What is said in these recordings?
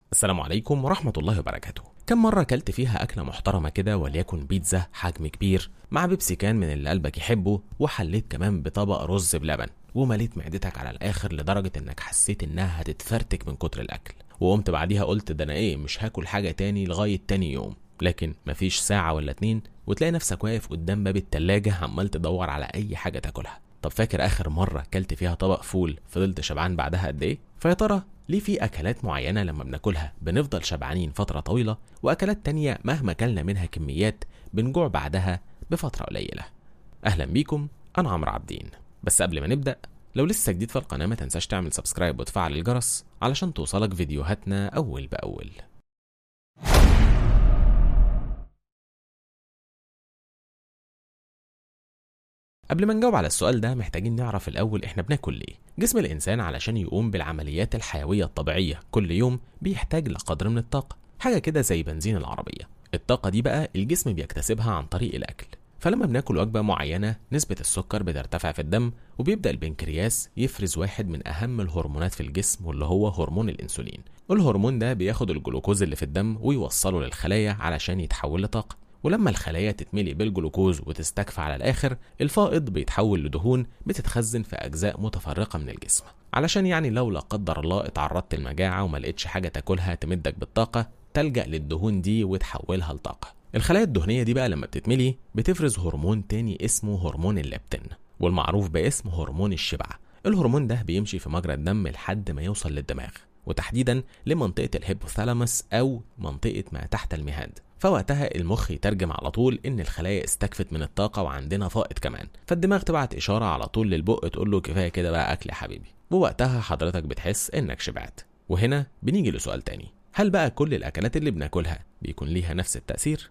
السلام عليكم ورحمة الله وبركاته كم مرة أكلت فيها أكلة محترمة كده وليكن بيتزا حجم كبير مع بيبسي كان من اللي قلبك يحبه وحليت كمان بطبق رز بلبن ومليت معدتك على الآخر لدرجة إنك حسيت إنها هتتفرتك من كتر الأكل وقمت بعديها قلت ده أنا إيه مش هاكل حاجة تاني لغاية تاني يوم لكن مفيش ساعة ولا اتنين وتلاقي نفسك واقف قدام باب التلاجة عمال تدور على أي حاجة تاكلها طب فاكر آخر مرة كلت فيها طبق فول فضلت شبعان بعدها قد إيه؟ فيا ترى ليه في أكلات معينة لما بناكلها بنفضل شبعانين فترة طويلة وأكلات تانية مهما كلنا منها كميات بنجوع بعدها بفترة قليلة أهلا بيكم أنا عمرو عابدين بس قبل ما نبدأ لو لسه جديد في القناة ما تنساش تعمل سبسكرايب وتفعل الجرس علشان توصلك فيديوهاتنا أول بأول قبل ما نجاوب على السؤال ده محتاجين نعرف الأول إحنا بناكل ليه جسم الإنسان علشان يقوم بالعمليات الحيوية الطبيعية كل يوم بيحتاج لقدر من الطاقة حاجة كده زي بنزين العربية الطاقة دي بقى الجسم بيكتسبها عن طريق الأكل فلما بناكل وجبة معينة نسبة السكر بترتفع في الدم وبيبدأ البنكرياس يفرز واحد من أهم الهرمونات في الجسم واللي هو هرمون الأنسولين والهرمون ده بياخد الجلوكوز اللي في الدم ويوصله للخلايا علشان يتحول لطاقة ولما الخلايا تتملي بالجلوكوز وتستكفى على الآخر الفائض بيتحول لدهون بتتخزن في أجزاء متفرقة من الجسم علشان يعني لو لا قدر الله اتعرضت لمجاعة وما لقيتش حاجة تاكلها تمدك بالطاقة تلجأ للدهون دي وتحولها لطاقة الخلايا الدهنية دي بقى لما بتتملي بتفرز هرمون تاني اسمه هرمون الليبتين والمعروف باسم هرمون الشبع الهرمون ده بيمشي في مجرى الدم لحد ما يوصل للدماغ وتحديدا لمنطقة الهيبوثالاموس أو منطقة ما تحت المهاد فوقتها المخ يترجم على طول ان الخلايا استكفت من الطاقه وعندنا فائض كمان فالدماغ تبعت اشاره على طول للبق تقول له كفايه كده بقى اكل يا حبيبي ووقتها حضرتك بتحس انك شبعت وهنا بنيجي لسؤال تاني هل بقى كل الاكلات اللي بناكلها بيكون ليها نفس التاثير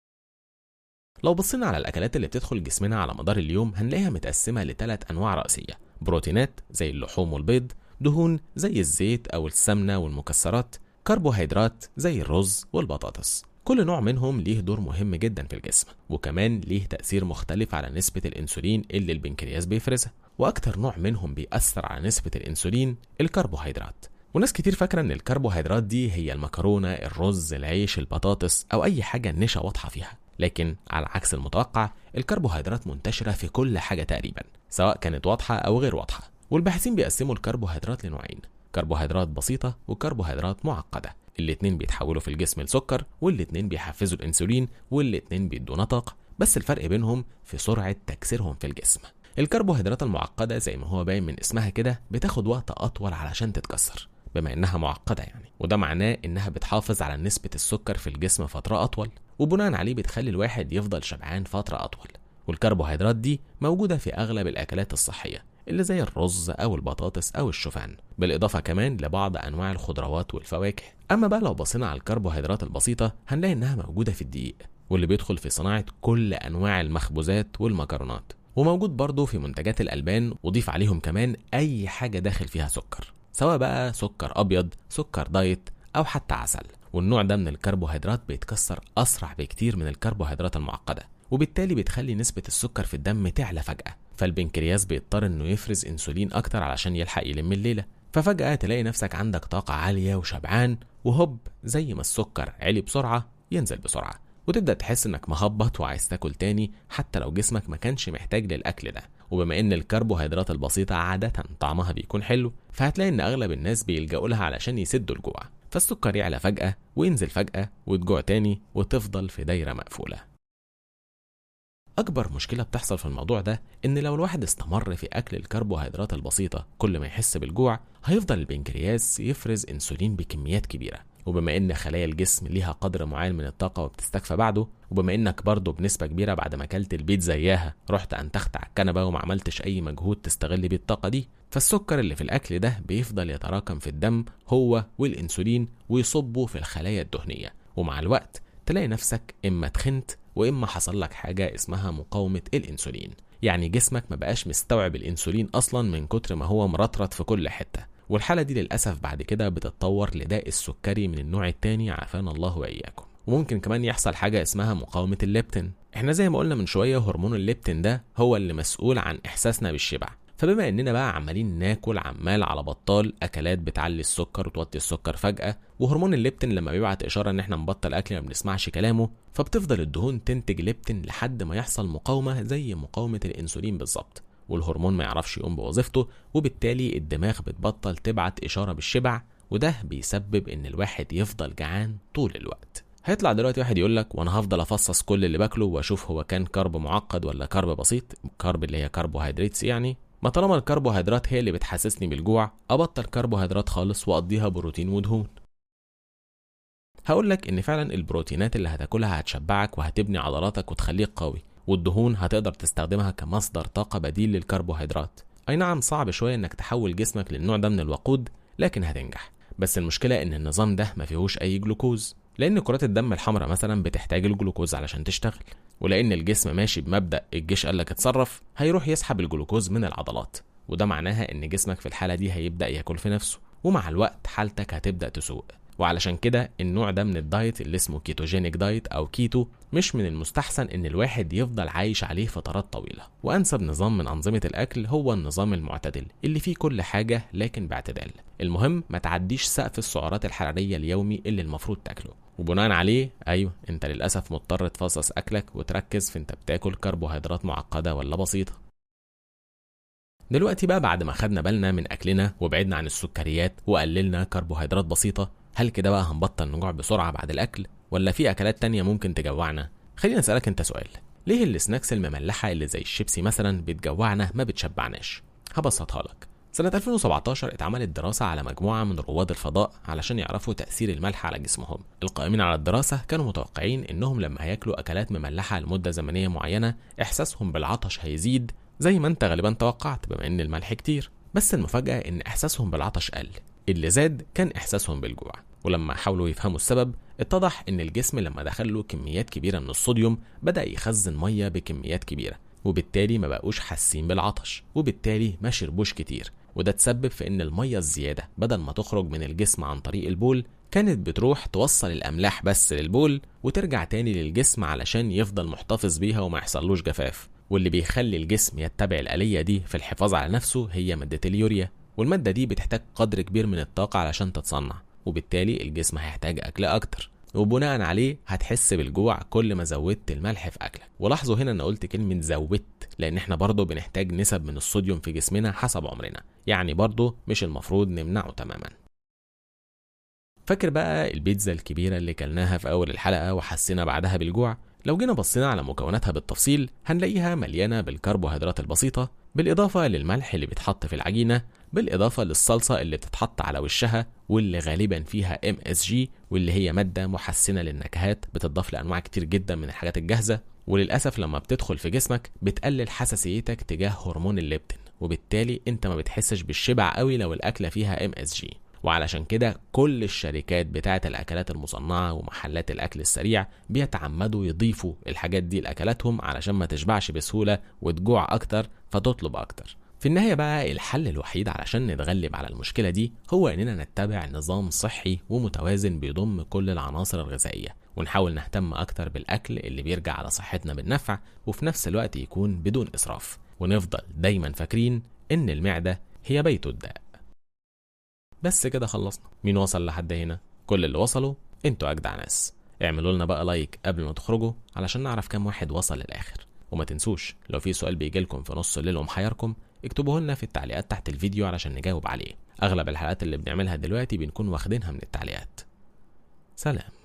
لو بصينا على الاكلات اللي بتدخل جسمنا على مدار اليوم هنلاقيها متقسمه لثلاث انواع رئيسيه بروتينات زي اللحوم والبيض دهون زي الزيت او السمنه والمكسرات كربوهيدرات زي الرز والبطاطس كل نوع منهم ليه دور مهم جدا في الجسم وكمان ليه تأثير مختلف على نسبة الأنسولين اللي البنكرياس بيفرزها وأكتر نوع منهم بيأثر على نسبة الأنسولين الكربوهيدرات وناس كتير فاكرة إن الكربوهيدرات دي هي المكرونة الرز العيش البطاطس أو أي حاجة النشا واضحة فيها لكن على عكس المتوقع الكربوهيدرات منتشرة في كل حاجة تقريبا سواء كانت واضحة أو غير واضحة والباحثين بيقسموا الكربوهيدرات لنوعين كربوهيدرات بسيطة وكربوهيدرات معقدة الاتنين بيتحولوا في الجسم لسكر والاتنين بيحفزوا الانسولين والاتنين بيدونا طاقة بس الفرق بينهم في سرعة تكسيرهم في الجسم الكربوهيدرات المعقدة زي ما هو باين من اسمها كده بتاخد وقت أطول علشان تتكسر بما إنها معقدة يعني وده معناه إنها بتحافظ على نسبة السكر في الجسم فترة أطول وبناء عليه بتخلي الواحد يفضل شبعان فترة أطول والكربوهيدرات دي موجودة في أغلب الأكلات الصحية اللي زي الرز أو البطاطس أو الشوفان بالإضافة كمان لبعض أنواع الخضروات والفواكه أما بقى لو بصينا على الكربوهيدرات البسيطة هنلاقي إنها موجودة في الدقيق واللي بيدخل في صناعة كل أنواع المخبوزات والمكرونات وموجود برضه في منتجات الألبان وضيف عليهم كمان أي حاجة داخل فيها سكر سواء بقى سكر أبيض سكر دايت أو حتى عسل والنوع ده من الكربوهيدرات بيتكسر أسرع بكتير من الكربوهيدرات المعقدة وبالتالي بتخلي نسبة السكر في الدم تعلى فجأة فالبنكرياس بيضطر انه يفرز انسولين اكتر علشان يلحق يلم الليلة ففجأة تلاقي نفسك عندك طاقة عالية وشبعان وهوب زي ما السكر عالي بسرعة ينزل بسرعة وتبدأ تحس انك مهبط وعايز تاكل تاني حتى لو جسمك ما كانش محتاج للأكل ده وبما ان الكربوهيدرات البسيطة عادة طعمها بيكون حلو فهتلاقي ان اغلب الناس بيلجأوا لها علشان يسدوا الجوع فالسكر يعلى فجأة وينزل فجأة وتجوع تاني وتفضل في دايرة مقفولة أكبر مشكلة بتحصل في الموضوع ده إن لو الواحد استمر في أكل الكربوهيدرات البسيطة كل ما يحس بالجوع هيفضل البنكرياس يفرز أنسولين بكميات كبيرة وبما إن خلايا الجسم ليها قدر معين من الطاقة وبتستكفى بعده وبما إنك برضه بنسبة كبيرة بعد ما أكلت البيتزا إياها رحت أنتخت على الكنبة وما عملتش أي مجهود تستغل بيه الطاقة دي فالسكر اللي في الأكل ده بيفضل يتراكم في الدم هو والأنسولين ويصبوا في الخلايا الدهنية ومع الوقت تلاقي نفسك إما تخنت واما حصل لك حاجه اسمها مقاومه الانسولين يعني جسمك ما بقاش مستوعب الانسولين اصلا من كتر ما هو مرطرط في كل حته والحاله دي للاسف بعد كده بتتطور لداء السكري من النوع التاني عافانا الله واياكم وممكن كمان يحصل حاجه اسمها مقاومه الليبتين احنا زي ما قلنا من شويه هرمون الليبتين ده هو اللي مسؤول عن احساسنا بالشبع فبما اننا بقى عمالين ناكل عمال على بطال اكلات بتعلي السكر وتوطي السكر فجاه وهرمون الليبتين لما بيبعت اشاره ان احنا نبطل اكل ما بنسمعش كلامه فبتفضل الدهون تنتج ليبتين لحد ما يحصل مقاومه زي مقاومه الانسولين بالظبط والهرمون ما يعرفش يقوم بوظيفته وبالتالي الدماغ بتبطل تبعت اشاره بالشبع وده بيسبب ان الواحد يفضل جعان طول الوقت هيطلع دلوقتي واحد يقول لك وانا هفضل افصص كل اللي باكله واشوف هو كان كرب معقد ولا كرب بسيط كرب اللي هي كربوهيدراتس يعني ما طالما الكربوهيدرات هي اللي بتحسسني بالجوع ابطل كربوهيدرات خالص واقضيها بروتين ودهون هقول لك ان فعلا البروتينات اللي هتاكلها هتشبعك وهتبني عضلاتك وتخليك قوي والدهون هتقدر تستخدمها كمصدر طاقه بديل للكربوهيدرات اي نعم صعب شويه انك تحول جسمك للنوع ده من الوقود لكن هتنجح بس المشكله ان النظام ده ما فيهوش اي جلوكوز لان كرات الدم الحمراء مثلا بتحتاج الجلوكوز علشان تشتغل ولان الجسم ماشي بمبدا الجيش قال لك اتصرف هيروح يسحب الجلوكوز من العضلات وده معناها ان جسمك في الحاله دي هيبدا ياكل في نفسه ومع الوقت حالتك هتبدا تسوء وعلشان كده النوع ده من الدايت اللي اسمه كيتوجينيك دايت او كيتو مش من المستحسن ان الواحد يفضل عايش عليه فترات طويله وانسب نظام من انظمه الاكل هو النظام المعتدل اللي فيه كل حاجه لكن باعتدال المهم ما تعديش سقف السعرات الحراريه اليومي اللي المفروض تاكله وبناء عليه ايوه انت للاسف مضطر تفصص اكلك وتركز في انت بتاكل كربوهيدرات معقده ولا بسيطه دلوقتي بقى بعد ما خدنا بالنا من اكلنا وبعدنا عن السكريات وقللنا كربوهيدرات بسيطه هل كده بقى هنبطل نجوع بسرعه بعد الاكل ولا في اكلات تانية ممكن تجوعنا خلينا اسالك انت سؤال ليه السناكس المملحه اللي زي الشيبسي مثلا بتجوعنا ما بتشبعناش هبسطها لك سنة 2017 اتعملت دراسة على مجموعة من رواد الفضاء علشان يعرفوا تأثير الملح على جسمهم. القائمين على الدراسة كانوا متوقعين إنهم لما هياكلوا أكلات مملحة لمدة زمنية معينة إحساسهم بالعطش هيزيد زي ما أنت غالبا توقعت بما إن الملح كتير. بس المفاجأة إن إحساسهم بالعطش قل. اللي زاد كان إحساسهم بالجوع. ولما حاولوا يفهموا السبب اتضح إن الجسم لما دخل له كميات كبيرة من الصوديوم بدأ يخزن مية بكميات كبيرة وبالتالي ما بقوش حاسين بالعطش وبالتالي ما شربوش كتير وده تسبب في ان الميه الزياده بدل ما تخرج من الجسم عن طريق البول كانت بتروح توصل الاملاح بس للبول وترجع تاني للجسم علشان يفضل محتفظ بيها وما يحصلوش جفاف واللي بيخلي الجسم يتبع الآلية دي في الحفاظ على نفسه هي مادة اليوريا والمادة دي بتحتاج قدر كبير من الطاقة علشان تتصنع وبالتالي الجسم هيحتاج أكل أكتر وبناء عليه هتحس بالجوع كل ما زودت الملح في اكلك ولاحظوا هنا ان قلت كلمه زودت لان احنا برضه بنحتاج نسب من الصوديوم في جسمنا حسب عمرنا يعني برضه مش المفروض نمنعه تماما فاكر بقى البيتزا الكبيره اللي كلناها في اول الحلقه وحسينا بعدها بالجوع لو جينا بصينا على مكوناتها بالتفصيل هنلاقيها مليانه بالكربوهيدرات البسيطه بالاضافه للملح اللي بيتحط في العجينه بالاضافه للصلصه اللي بتتحط على وشها واللي غالبا فيها ام اس جي واللي هي ماده محسنه للنكهات بتضاف لانواع كتير جدا من الحاجات الجاهزه وللاسف لما بتدخل في جسمك بتقلل حساسيتك تجاه هرمون الليبتين وبالتالي انت ما بتحسش بالشبع قوي لو الاكله فيها ام اس جي وعلشان كده كل الشركات بتاعه الاكلات المصنعه ومحلات الاكل السريع بيتعمدوا يضيفوا الحاجات دي لاكلاتهم علشان ما تشبعش بسهوله وتجوع اكتر فتطلب اكتر في النهاية بقى الحل الوحيد علشان نتغلب على المشكلة دي هو إننا نتبع نظام صحي ومتوازن بيضم كل العناصر الغذائية ونحاول نهتم أكتر بالأكل اللي بيرجع على صحتنا بالنفع وفي نفس الوقت يكون بدون إسراف ونفضل دايما فاكرين إن المعدة هي بيت الداء بس كده خلصنا مين وصل لحد هنا كل اللي وصلوا انتوا أجدع ناس اعملوا لنا بقى لايك قبل ما تخرجوا علشان نعرف كام واحد وصل للآخر وما تنسوش لو في سؤال بيجيلكم في نص الليل ومحيركم اكتبوه لنا في التعليقات تحت الفيديو علشان نجاوب عليه اغلب الحلقات اللي بنعملها دلوقتي بنكون واخدينها من التعليقات سلام